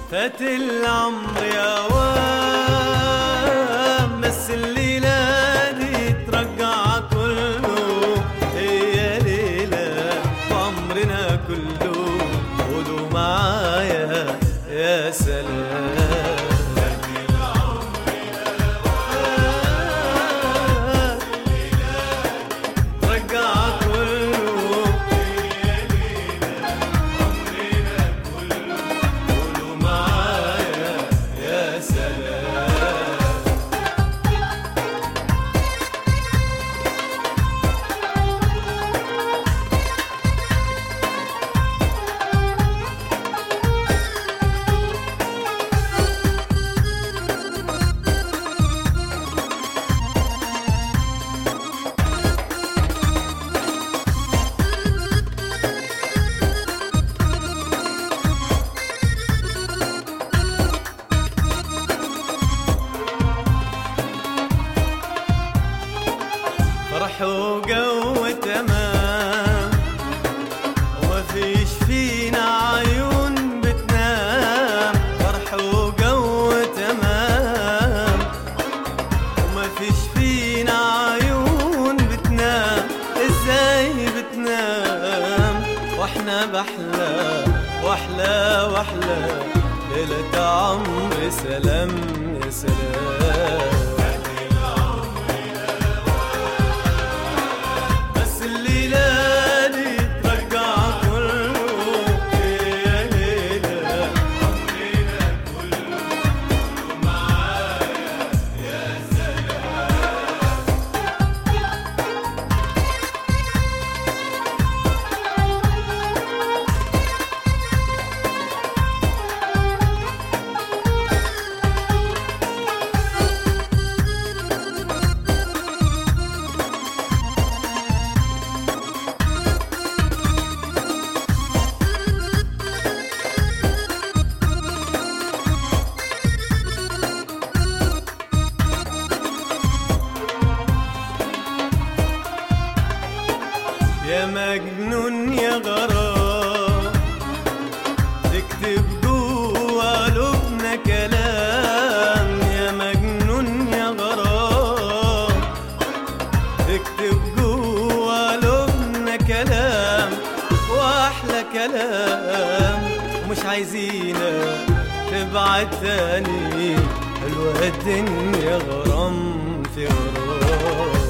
فات العمر يا وام بس الليلة دي ترجع كله هي ليلة وعمرنا كله خدوا معايا يا سلام رجع كله قولوا معايا يا سلام فرح وجو تمام وما فيش فينا عيون بتنام فرح وجو تمام وما فيش فينا عيون بتنام ازاي بتنام واحنا بحلى واحلى واحلى ليلة عمر سلام يا سلام بس الليلة دي ترجع كله يا ليلة عمرنا كله معايا يا سلام يا مجنون يا غرام تكتب جوا قلوبنا كلام يا مجنون يا غرام تكتب جوا قلوبنا كلام واحلى كلام ومش عايزينك تبعت تاني حلوة الدنيا غرام في غرام